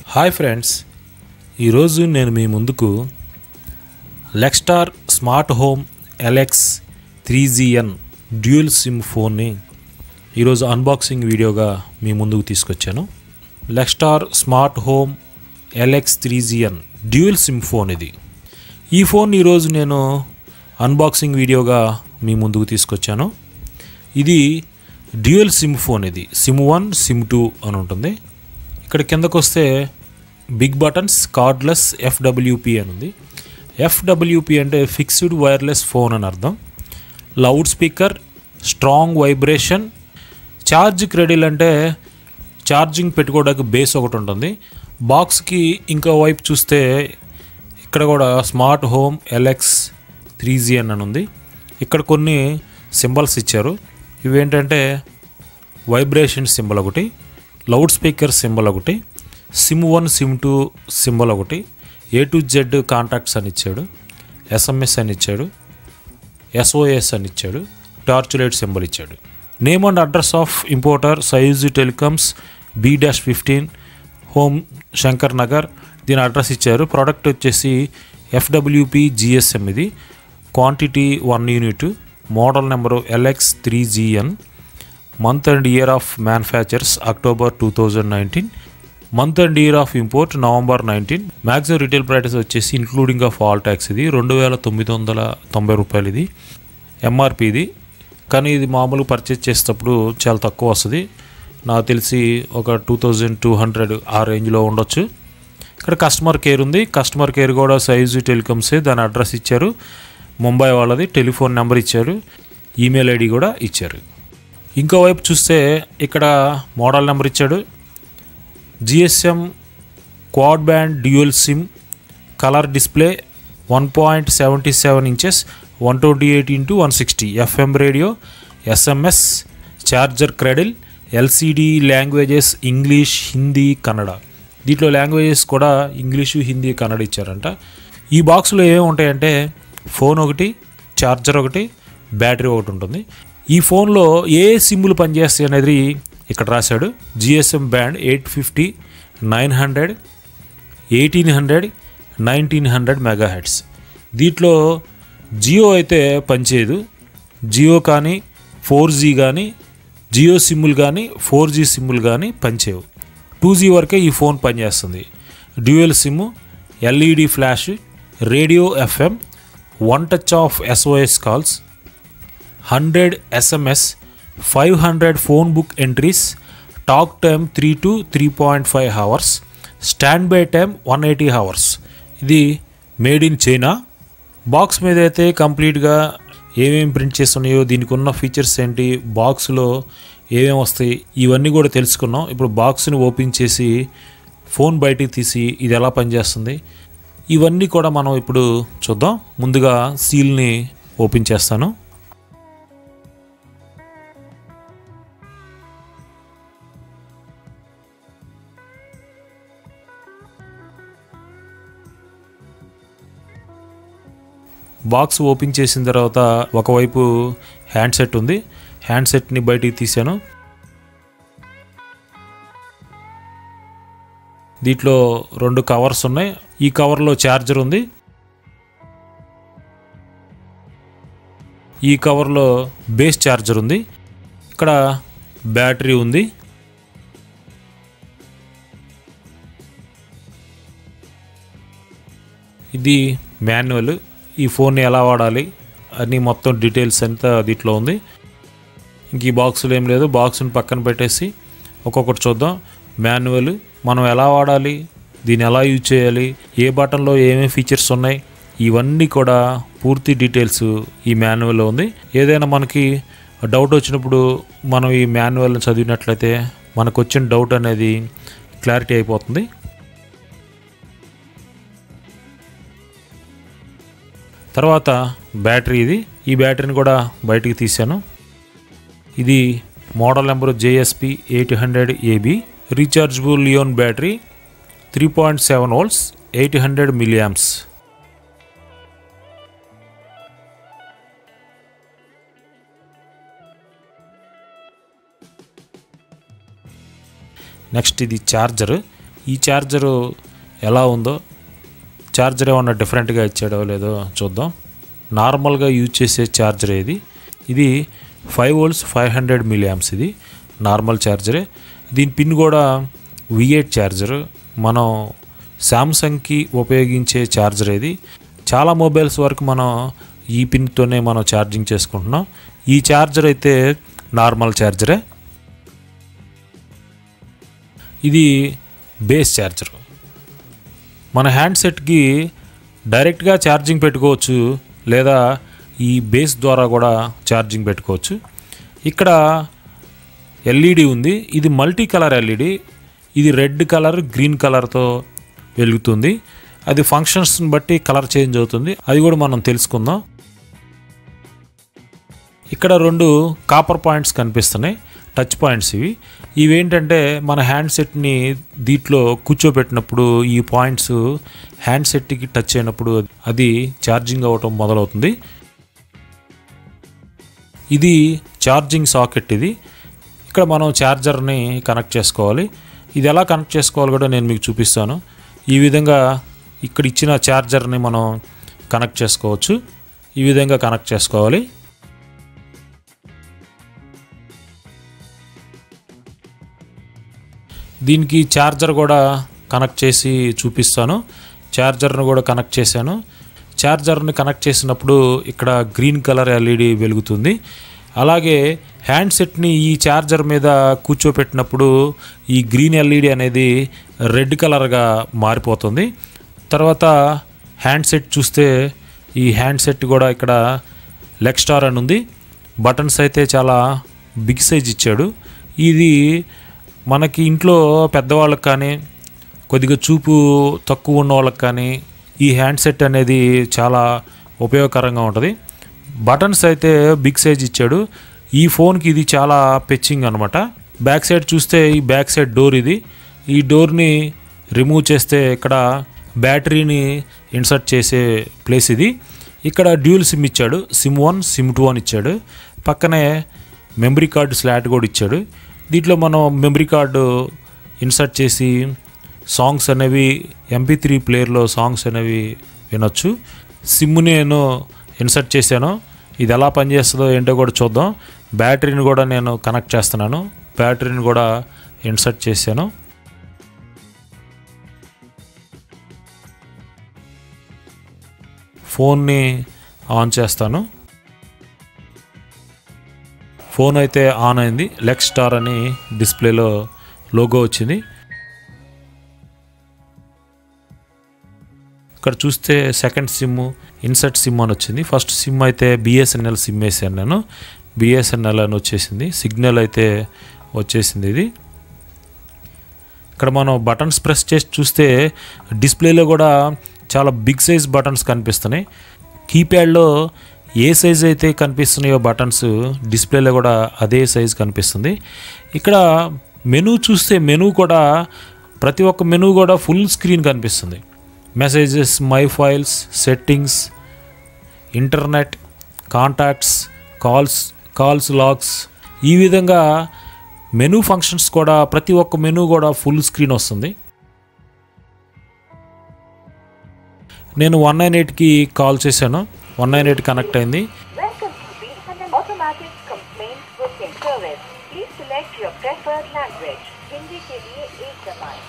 Hi friends ఈరోజు నేను మీ ముందుకు Lexstar smart home LX three GN dual SIM ఫోన్ని ఈరోజు అన్బాక్సింగ్ వీడియోగా మీ ముందుకు తీసుకొచ్చాను Lexstar smart home LX three GN dual SIM phone ఇది ఈ ఫోన్ ఈరోజు నేను అన్బాక్సింగ్ వీడియోగా మీ ముందుకు తీసుకొచ్చాను ఇది డ్యూయల్ సిమ్ ఫోన్ ఇది సిమ్ వన్ సిమ్ టూ అని ఉంటుంది ఇక్కడ కిందకు వస్తే బిగ్ బటన్స్ కార్డ్లెస్ ఎఫ్డబ్ల్యూపి అని ఉంది ఎఫ్డబ్ల్యూపి అంటే ఫిక్స్డ్ వైర్లెస్ ఫోన్ అని అర్థం loud speaker strong vibration charge cradle అంటే ఛార్జింగ్ పెట్టుకోవడానికి బేస్ ఒకటి ఉంటుంది బాక్స్కి ఇంకో వైపు చూస్తే ఇక్కడ కూడా smart home LX three G అని ఉంది ఇక్కడ కొన్ని సింబల్స్ ఇచ్చారు ఇవేంటంటే వైబ్రేషన్ సింబల్ ఒకటి లౌడ్ స్పీకర్ సింబల్ ఒకటి SIM one SIM two symbol ఒకటి ఏ టు జెడ్ కాంటాక్ట్స్ అని ఇచ్చాడు ఎస్ఎంఎస్ అని ఇచ్చాడు ఎస్ఓఎస్ అని ఇచ్చాడు టార్చ్ లైట్ సింబల్ ఇచ్చాడు name and address of importer size telecoms B dash fifteen home Shankar Nagar దీని అడ్రస్ ఇచ్చారు ప్రోడక్ట్ వచ్చేసి ఎఫ్డబ్ల్యూపి జిఎస్ఎం ఇది quantity one unit model number LX three GN month and year of manufactures October two thousand nineteen month and year of import November nineteen maximum retail price వచ్చేసి including of all tax ఇది రెండు వేల తొమ్మిది వందల తొంభై రూపాయలు ఇది MRP ఇది కానీ ఇది మామూలు పర్చేజ్ చేసేటప్పుడు చాలా తక్కువ వస్తుంది నాకు తెలిసి ఒక టూ థౌజండ్ టూ హండ్రెడ్ ఆ రేంజ్లో ఉండొచ్చు ఇక్కడ కస్టమర్ కేర్ ఉంది కస్టమర్ కేర్ కూడా సైజు టెలికామ్సే దాని అడ్రస్ ఇచ్చారు ముంబై వాళ్ళది టెలిఫోన్ నెంబర్ ఇచ్చారు ఈమెయిల్ ఐడి కూడా ఇచ్చారు ఇంకో వైపు చూస్తే ఇక్కడ మోడల్ నెంబర్ ఇచ్చాడు GSM quad band dual SIM colour display one point seventy seven inches one twenty eight into one sixty FM radio SMS charger cradle LCD languages English Hindi Kannada దీంట్లో languages కూడా English Hindi Kannada ఇచ్చారంట ఈ బాక్స్లో ఏమి ఉంటాయంటే ఫోన్ ఒకటి charger ఒకటి బ్యాటరీ ఒకటి ఉంటుంది ఈ ఫోన్లో ఏ సిమ్లు పనిచేస్తాయి అనేది ఇక్కడ రాశాడు GSM band eight fifty nine hundred eighteen hundred nineteen hundred mega hertz దీంట్లో జియో అయితే పనిచేయదు జియో కానీ ఫోర్ జీ కానీ జియో సిమ్ములు కానీ ఫోర్ జీ సిమ్ములు కానీ పనిచేయవు టూ జీ వరకే ఈ ఫోన్ పనిచేస్తుంది dual SIM LED flash radio FM one touch of SOS calls hundred SMS five hundred phone book entries talk time three to three point five hours standby time one eighty hours ఇది made in China box మీద అయితే కంప్లీట్గా ఏమేమి print చేస్తున్నాయో దీనికి ఉన్న features ఏంటి బాక్స్లో ఏమేమి వస్తాయి ఇవన్నీ కూడా తెలుసుకున్నాం ఇప్పుడు బాక్స్ని ఓపెన్ చేసి ఫోన్ బయటికి తీసి ఇది ఎలా పనిచేస్తుంది ఇవన్నీ కూడా మనం ఇప్పుడు చూద్దాం ముందుగా సీల్ని ఓపెన్ చేస్తాను బాక్స్ ఓపెన్ చేసిన తర్వాత ఒకవైపు హ్యాండ్ సెట్ ఉంది హ్యాండ్ సెట్ని బయటికి తీసాను దీంట్లో రెండు కవర్స్ ఉన్నాయి ఈ కవర్లో ఛార్జర్ ఉంది ఈ కవర్లో బేస్ ఛార్జర్ ఉంది ఇక్కడ బ్యాటరీ ఉంది ఇది మాన్యువల్ ఈ ఫోన్ని ఎలా వాడాలి అని మొత్తం డీటెయిల్స్ అంతా దీంట్లో ఉంది ఇంక ఈ బాక్సులు ఏం లేదు బాక్స్ని పక్కన పెట్టేసి ఒక్కొక్కటి చూద్దాం మాన్యువల్ మనం ఎలా వాడాలి దీన్ని ఎలా యూజ్ చేయాలి ఏ బటన్లో ఏమేమి ఫీచర్స్ ఉన్నాయి ఇవన్నీ కూడా పూర్తి డీటెయిల్స్ ఈ మాన్యువల్లో ఉంది ఏదైనా మనకి డౌట్ వచ్చినప్పుడు మనం ఈ మాన్యువల్ని చదివినట్లయితే మనకు వచ్చిన డౌట్ అనేది క్లారిటీ అయిపోతుంది తర్వాత బ్యాటరీ ఇది ఈ బ్యాటరీని కూడా బయటికి తీశాను ఇది model number JSP eight hundred AB rechargeable lion battery three point seven volts eight hundred milliamps next ఇది ఛార్జర్ ఈ ఛార్జరు ఎలా ఉందో ఛార్జర్ ఏమన్నా డిఫరెంట్గా ఇచ్చాడో లేదో చూద్దాం నార్మల్గా యూజ్ చేసే ఛార్జర్ ఇది ఇది five volts five hundred milliamps ఇది నార్మల్ ఛార్జరే దీని పిన్ కూడా వి ఎయిట్ ఛార్జర్ మనం శాంసంగ్కి ఉపయోగించే ఛార్జర్ ఇది చాలా మొబైల్స్ వరకు మనం ఈ పిన్తోనే మనం ఛార్జింగ్ చేసుకుంటున్నాం ఈ ఛార్జర్ అయితే నార్మల్ ఛార్జరే ఇది బేస్ ఛార్జర్ మన హ్యాండ్సెట్కి డైరెక్ట్గా ఛార్జింగ్ పెట్టుకోవచ్చు లేదా ఈ బేస్ ద్వారా కూడా ఛార్జింగ్ పెట్టుకోవచ్చు ఇక్కడ ఎల్ఈడి ఉంది ఇది మల్టీ కలర్ ఎల్ఈడి ఇది రెడ్ కలర్ గ్రీన్ కలర్తో వెలుగుతుంది అది ఫంక్షన్స్ని బట్టి కలర్ చేంజ్ అవుతుంది అది కూడా మనం తెలుసుకుందాం ఇక్కడ రెండు కాపర్ పాయింట్స్ కనిపిస్తున్నాయి టచ్ పాయింట్స్ ఇవి ఇవేంటంటే మన హ్యాండ్ సెట్ని దీంట్లో కూర్చోబెట్టినప్పుడు ఈ పాయింట్స్ హ్యాండ్ సెట్కి టచ్ అయినప్పుడు అది ఛార్జింగ్ అవ్వటం మొదలవుతుంది ఇది ఛార్జింగ్ సాకెట్ ఇది ఇక్కడ మనం ఛార్జర్ని కనెక్ట్ చేసుకోవాలి ఇది ఎలా కనెక్ట్ చేసుకోవాలి కూడా నేను మీకు చూపిస్తాను ఈ విధంగా ఇక్కడ ఇచ్చిన ఛార్జర్ని మనం కనెక్ట్ చేసుకోవచ్చు ఈ విధంగా కనెక్ట్ చేసుకోవాలి దీనికి ఛార్జర్ కూడా కనెక్ట్ చేసి చూపిస్తాను ఛార్జర్ను కూడా కనెక్ట్ చేశాను ఛార్జర్ని కనెక్ట్ చేసినప్పుడు ఇక్కడ గ్రీన్ కలర్ ఎల్ఈడి వెలుగుతుంది అలాగే హ్యాండ్సెట్ని ఈ ఛార్జర్ మీద కూర్చోపెట్టినప్పుడు ఈ గ్రీన్ ఎల్ఈడి అనేది రెడ్ కలర్గా మారిపోతుంది తర్వాత హ్యాండ్సెట్ చూస్తే ఈ హ్యాండ్సెట్ కూడా ఇక్కడ లెగ్ స్టార్ అని ఉంది బటన్స్ అయితే చాలా బిగ్ సైజ్ ఇచ్చాడు ఇది మనకి ఇంట్లో పెద్దవాళ్ళకి కానీ కొద్దిగా చూపు తక్కువ ఉన్న వాళ్ళకి కానీ ఈ హ్యాండ్సెట్ అనేది చాలా ఉపయోగకరంగా ఉంటుంది బటన్స్ అయితే బిగ్ సైజ్ ఇచ్చాడు ఈ ఫోన్కి ఇది చాలా పెచ్చింగ్ అనమాట బ్యాక్ సైడ్ చూస్తే ఈ బ్యాక్ సైడ్ డోర్ ఇది ఈ డోర్ని రిమూవ్ చేస్తే ఇక్కడ బ్యాటరీని ఇన్సర్ట్ చేసే ప్లేస్ ఇది ఇక్కడ డ్యూల్ సిమ్ ఇచ్చాడు సిమ్ వన్ సిమ్ టూ అని ఇచ్చాడు పక్కనే మెమరీ కార్డు స్లాట్ కూడా ఇచ్చాడు దీంట్లో మనం మెమరీ కార్డు ఇన్సర్ట్ చేసి సాంగ్స్ అనేవి ఎంపీ త్రీ ప్లేయర్లో సాంగ్స్ అనేవి వినొచ్చు సిమ్ నేను ఇన్సర్ట్ చేశాను ఇది ఎలా పనిచేస్తుందో ఏంటో కూడా చూద్దాం బ్యాటరీని కూడా నేను కనెక్ట్ చేస్తున్నాను బ్యాటరీని కూడా ఇన్సర్ట్ చేశాను ఫోన్ని ఆన్ చేస్తాను ఫోన్ అయితే ఆన్ అయింది లెక్ స్టార్ అని డిస్ప్లేలో లోగో వచ్చింది ఇక్కడ చూస్తే సెకండ్ సిమ్ ఇన్సర్ట్ సిమ్ అని వచ్చింది ఫస్ట్ సిమ్ అయితే బిఎస్ఎన్ఎల్ సిమ్ వేసాను నేను బిఎస్ఎన్ఎల్ అని వచ్చేసింది సిగ్నల్ అయితే వచ్చేసింది ఇది ఇక్కడ మనం బటన్స్ ప్రెస్ చేసి చూస్తే డిస్ప్లేలో కూడా చాలా బిగ్ సైజ్ బటన్స్ కనిపిస్తున్నాయి కీప్యాడ్లో ఏ సైజ్ అయితే కనిపిస్తున్నాయో బటన్స్ డిస్ప్లేలో కూడా అదే సైజ్ కనిపిస్తుంది ఇక్కడ మెనూ చూస్తే మెనూ కూడా ప్రతి ఒక్క మెనూ కూడా ఫుల్ స్క్రీన్ కనిపిస్తుంది messages my files settings internet contacts calls calls logs ఈ విధంగా మెనూ ఫంక్షన్స్ కూడా ప్రతి ఒక్క మెనూ కూడా ఫుల్ స్క్రీన్ వస్తుంది నేను వన్ నైన్ ఎయిట్కి కాల్ చేశాను వన్ నైన్ ఎయిట్ కనెక్ట్ అయింది Welcome to BSNL Automatic Complaint Booking Service. Please select your preferred language. Hindi के लिए एक दबाएं।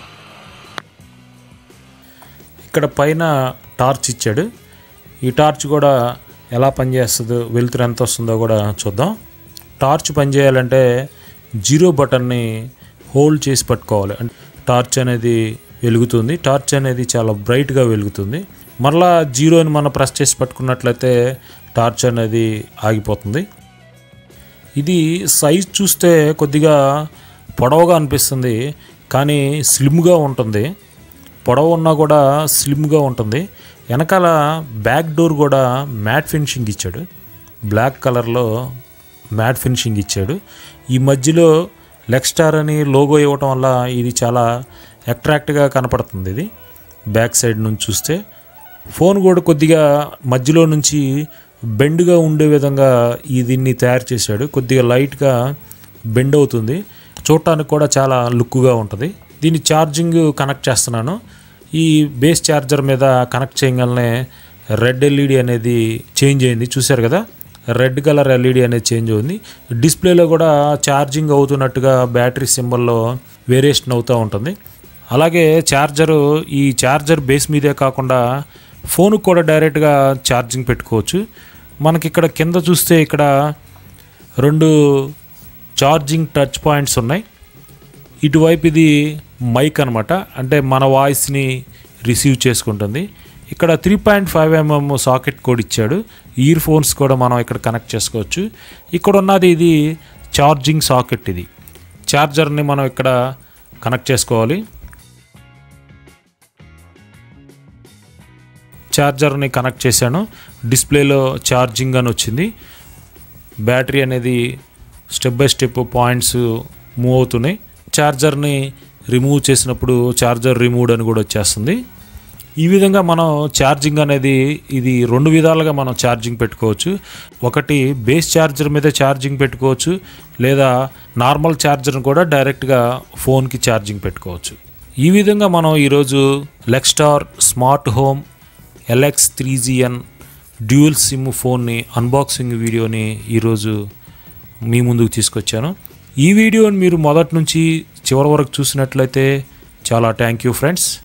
ఇక్కడ పైన టార్చ్ ఇచ్చాడు ఈ టార్చ్ కూడా ఎలా పనిచేస్తుందో వెలుతురు ఎంత వస్తుందో కూడా చూద్దాం టార్చ్ పనిచేయాలంటే జీరో బటన్ని హోల్డ్ చేసి పట్టుకోవాలి అంటే టార్చ్ అనేది వెలుగుతుంది టార్చ్ అనేది చాలా బ్రైట్గా వెలుగుతుంది మరలా జీరోని మనం ప్రెస్ చేసి పట్టుకున్నట్లయితే టార్చ్ అనేది ఆగిపోతుంది ఇది సైజ్ చూస్తే కొద్దిగా పొడవుగా అనిపిస్తుంది కానీ స్లిమ్గా ఉంటుంది పొడవు ఉన్నా కూడా స్లిమ్గా ఉంటుంది వెనకాల బ్యాక్ డోర్ కూడా మ్యాట్ ఫినిషింగ్ ఇచ్చాడు బ్లాక్ కలర్లో మ్యాట్ ఫినిషింగ్ ఇచ్చాడు ఈ మధ్యలో లెగ్ స్టార్ అని లోగో ఇవ్వటం వల్ల ఇది చాలా అట్రాక్ట్గా కనపడుతుంది ఇది బ్యాక్ సైడ్ నుంచి చూస్తే ఫోన్ కూడా కొద్దిగా మధ్యలో నుంచి బెండ్గా ఉండే విధంగా ఈ దీన్ని తయారు చేశాడు కొద్దిగా లైట్గా బెండ్ అవుతుంది చూడటానికి కూడా చాలా లుక్గా ఉంటుంది దీన్ని ఛార్జింగ్ కనెక్ట్ చేస్తున్నాను ఈ బేస్ ఛార్జర్ మీద కనెక్ట్ చేయగలనే రెడ్ ఎల్ఈడి అనేది చేంజ్ అయింది చూశారు కదా రెడ్ కలర్ ఎల్ఈడి అనేది చేంజ్ అయింది డిస్ప్లేలో కూడా ఛార్జింగ్ అవుతున్నట్టుగా బ్యాటరీ సింబల్లో వేరియేషన్ అవుతూ ఉంటుంది అలాగే ఛార్జరు ఈ ఛార్జర్ బేస్ మీదే కాకుండా ఫోన్కి కూడా డైరెక్ట్గా ఛార్జింగ్ పెట్టుకోవచ్చు మనకి ఇక్కడ కింద చూస్తే ఇక్కడ రెండు ఛార్జింగ్ టచ్ పాయింట్స్ ఉన్నాయి ఇటువైపు ఇది మైక్ అనమాట అంటే మన వాయిస్ని రిసీవ్ చేసుకుంటుంది ఇక్కడ three point five MM socket code ఇచ్చాడు ఇయర్ ఫోన్స్ కూడా మనం ఇక్కడ కనెక్ట్ చేసుకోవచ్చు ఇక్కడ ఉన్నది ఇది ఛార్జింగ్ సాకెట్ ఇది ఛార్జర్ని మనం ఇక్కడ కనెక్ట్ చేసుకోవాలి ఛార్జర్ని కనెక్ట్ చేశాను డిస్ప్లేలో ఛార్జింగ్ అని వచ్చింది బ్యాటరీ అనేది step by step points move అవుతున్నాయి ఛార్జర్ని రిమూవ్ చేసినప్పుడు ఛార్జర్ రిమూవ్డ్ అని కూడా వచ్చేస్తుంది ఈ విధంగా మనం ఛార్జింగ్ అనేది ఇది రెండు విధాలుగా మనం ఛార్జింగ్ పెట్టుకోవచ్చు ఒకటి బేస్ ఛార్జర్ మీద ఛార్జింగ్ పెట్టుకోవచ్చు లేదా నార్మల్ ఛార్జర్ని కూడా డైరెక్ట్గా ఫోన్కి ఛార్జింగ్ పెట్టుకోవచ్చు ఈ విధంగా మనం ఈరోజు Lexstar smart home LX three GN dual SIM ఫోన్ని అన్బాక్సింగ్ వీడియోని ఈరోజు మీ ముందుకు తీసుకొచ్చాను ఈ వీడియోని మీరు మొదటి నుంచి చివరి వరకు చూసినట్లయితే చాలా థ్యాంక్ యూ ఫ్రెండ్స్